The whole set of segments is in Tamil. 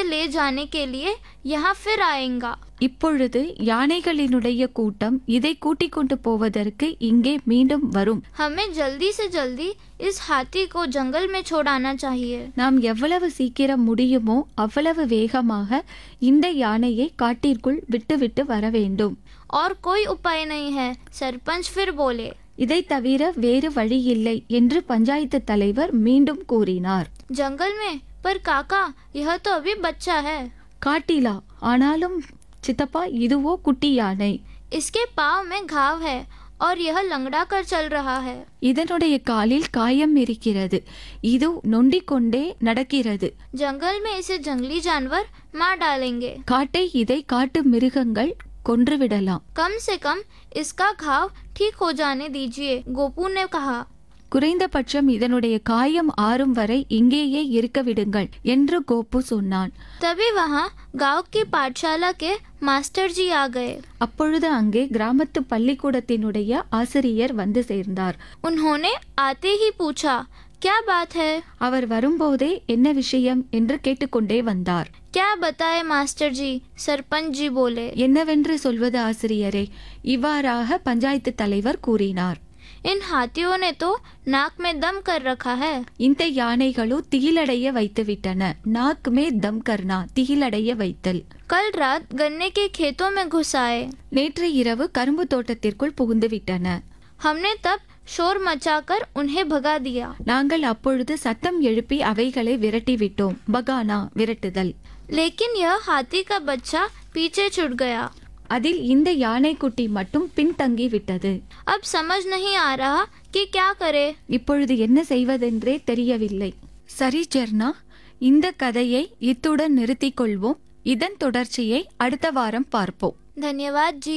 ले जाने के लिए यहाँ फिर आएगा இப்பொழுது யானைகளினுடைய கூட்டம் இதை கூட்டிக் கொண்டு போவதற்கு இங்கே மீண்டும் வரும் हमें जल्दी से जल्दी इस हाथी को जंगल में छोड़ाना चाहिए நாம் எவ்வளவு சீக்கிரம் முடியுமோ அவ்வளவு வேகமாக இந்த யானையை காட்டிற்குள் விட்டுவிட்டு வர வேண்டும் और कोई उपाय नहीं है सरपंच फिर बोले இதை தவிர வேறு வழி இல்லை என்று பஞ்சாயத்து தலைவர் மீண்டும் கூறினார் जंगल में पर काका यह तो अभी बच्चा है காட்டிலா ஆனாலும் சித்தப்பா இதுவோ குட்டி யானை इसके पाँव में घाव है और यह लंगड़ा कर चल रहा है இதனுடைய காலில் காயம் இருக்கிறது இது நொண்டிக் கொண்டே நடக்கிறது जंगल में इसे जंगली जानवर मार डालेंगे காட்டை இதை காட்டு மிருகங்கள் கொன்றுவிடலாம் कम से कम इसका घाव ठीक हो जाने दीजिए गोपू ने कहा குறைந்தபட்சம் இதனுடைய காயம் ஆறும் வரை இங்கேயே இருக்க விடுங்கள் என்று கோப்பு சொன்னான் तभी वहाँ गांव की पाठशाला के मास्टर जी आ गए அப்பொழுது அங்கே கிராமத்து பள்ளிக்கூடத்தினுடைய ஆசிரியர் வந்து சேர்ந்தார் उन्होंने आते ही पूछा क्या बात है அவர் வரும்போதே என்ன விஷயம் என்று கேட்டுக்கொண்டே வந்தார் क्या बताए मास्टर जी सरपंच जी बोले என்னவென்று சொல்வது ஆசிரியரே இவ்வாறாக பஞ்சாயத்து தலைவர் கூறினார் इन हाथियों ने तो नाक में दम कर रखा है இந்த யானைகளோ திகிலடைய வைத்து விட்டன நாக்குமே தம் கர்னா திகிலடைய வைத்தல் कल रात गन्ने के खेतों में घुस आए நேற்று இரவு கரும்பு தோட்டத்திற்குள் புகுந்து விட்டன हमने तब शोर मचाकर उन्हें भगा दिया நாங்கள் அப்பொழுது சத்தம் எழுப்பி அவைகளை விரட்டி விட்டோம் பகானா விரட்டுதல் लेकिन यह हाथी का बच्चा पीछे छुट गया அதில் இந்த யானைக்குட்டி மட்டும் பின்தங்கி விட்டது अब समझ नहीं आ रहा कि क्या करे இப்பொழுது என்ன செய்வதென்றே தெரியவில்லை சரி ஜெர்னா இந்த கதையை இத்துடன் நிறுத்திக் கொள்வோம் இதன் தொடர்ச்சியை அடுத்த வாரம் பார்ப்போம் धन्यवाद जी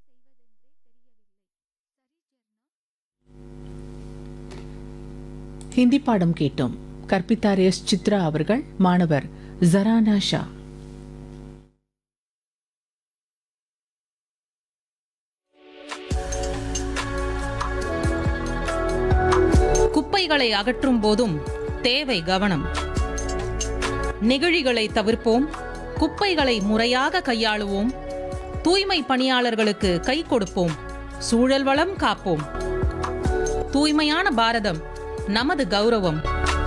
ஹிந்தி பாடம் கேட்டோம் கற்பித்தார் எஸ் சித்ரா அவர்கள் மாணவர் ஜரானா ஷா குப்பைகளை அகற்றும் போதும் தேவை கவனம் நெகிழிகளை தவிர்ப்போம் குப்பைகளை முறையாக கையாளுவோம் தூய்மை பணியாளர்களுக்கு கை கொடுப்போம் சூழல் வளம் காப்போம் தூய்மையான பாரதம் நமது கௌரவம்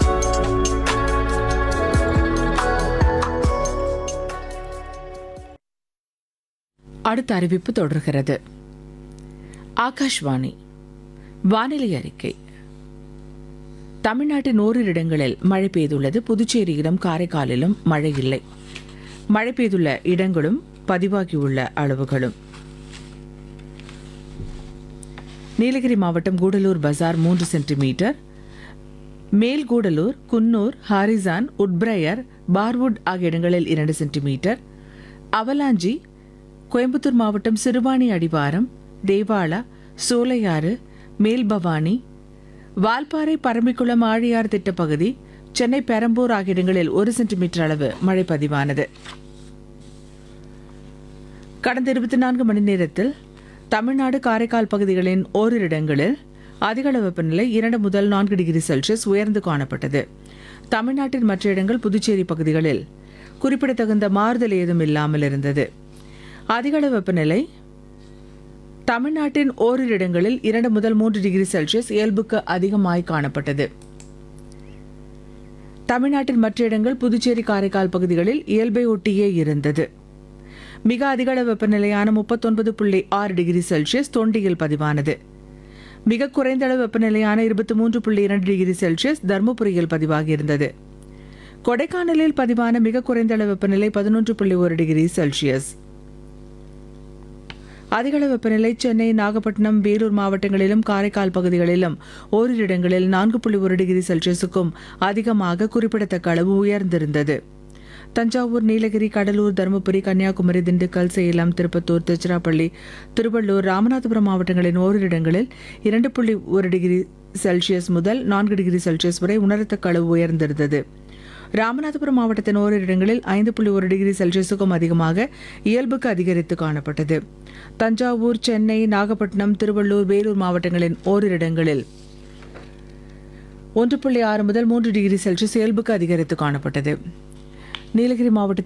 அடுத்த அறிவிப்பு தொடர்கிறது ஆகாஷ்வாணி வானிலை அறிக்கை தமிழ்நாட்டின் ஓரிரு இடங்களில் மழை பெய்துள்ளது புதுச்சேரியிலும் காரைக்காலிலும் மழை இல்லை மழை பெய்துள்ள இடங்களும் பதிவாகியுள்ள அளவுகளும் நீலகிரி மாவட்டம் கூடலூர் பஜார் மூன்று centimetre Melgudalur Coonoor Harrison Woodbriar Barwood ஆகிய இடங்களில் இரண்டு சென்டிமீட்டர் அவலாஞ்சி கோயம்புத்தூர் மாவட்டம் சிறுவாணி அடிவாரம் தேவாலா சோலையாறு மேல்பவானி வால்பாறை பரம்பிக்குளம் ஆழியார் திட்டப்பகுதி சென்னை பெரம்பூர் ஆகிய இடங்களில் ஒரு சென்டிமீட்டர் அளவு மழை பதிவானது கடந்த இருபத்தி நான்கு மணி நேரத்தில் தமிழ்நாடு காரைக்கால் பகுதிகளின் ஓரிரு இடங்களில் அதிகளவு வெப்பநிலை இரண்டு முதல் நான்கு டிகிரி செல்சியஸ் உயர்ந்து காணப்பட்டது தமிழ்நாட்டின் மற்ற இடங்கள் புதுச்சேரி பகுதிகளில் குறிப்பிடத்தகுந்த மாறுதல் ஏதும் இல்லாமல் இருந்தது அதிகளவு வெப்பநிலை தமிழ்நாட்டின் ஓரிரு இடங்களில் இரண்டு முதல் மூன்று டிகிரி செல்சியஸ் இயல்புக்கு அதிகமாய் காணப்பட்டது தமிழ்நாட்டின் மற்ற இடங்கள் புதுச்சேரி காரைக்கால் பகுதிகளில் இயல்பை ஒட்டியே இருந்தது மிக அதிகள வெப்பநிலையான முப்பத்தொன்பது புள்ளி ஆறு டிகிரி செல்சியஸ் தொண்டியில் பதிவானது மிக குறைந்த அளவு வெப்பநிலையான இருபத்தி மூன்று புள்ளி இரண்டு டிகிரி செல்சியஸ் தருமபுரியில் பதிவாகியிருந்தது கொடைக்கானலில் பதிவான மிக குறைந்த அளவு வெப்பநிலை பதினொன்று புள்ளி ஒரு டிகிரி செல்சியஸ் அதிகள வெப்பநிலை சென்னை நாகப்பட்டினம் வேலூர் மாவட்டங்களிலும் காரைக்கால் பகுதிகளிலும் ஓரிரு இடங்களில் நான்கு புள்ளி ஒரு டிகிரி செல்சியஸுக்கும் அதிகமாக குறிப்பிடத்தக்க அளவு உயர்ந்திருந்தது தஞ்சாவூர் நீலகிரி கடலூர் தருமபுரி கன்னியாகுமரி திண்டுக்கல் சேலம் திருப்பத்தூர் திருச்சிராப்பள்ளி திருவள்ளூர் ராமநாதபுரம் மாவட்டங்களின் ஓரிரு இடங்களில் இரண்டு புள்ளி ஒரு டிகிரி செல்சியஸ் முதல் நான்கு டிகிரி செல்சியஸ் வரை உணரத்தக்க அளவு உயர்ந்திருந்தது ராமநாதபுரம் மாவட்டத்தின் ஓரிரு இடங்களில் ஐந்து புள்ளி ஒரு டிகிரி செல்சியஸுக்கும் அதிகமாக இயல்புக்கு அதிகரித்து காணப்பட்டது தஞ்சாவூர் சென்னை நாகப்பட்டினம் திருவள்ளூர் வேலூர் மாவட்டங்களின் ஓரிரு இடங்களில் ஒன்று புள்ளி ஆறு முதல் மூன்று டிகிரி செல்சியஸ் இயல்புக்கு அதிகரித்து காணப்பட்டது நீலகிரி மாவட்டத்தில்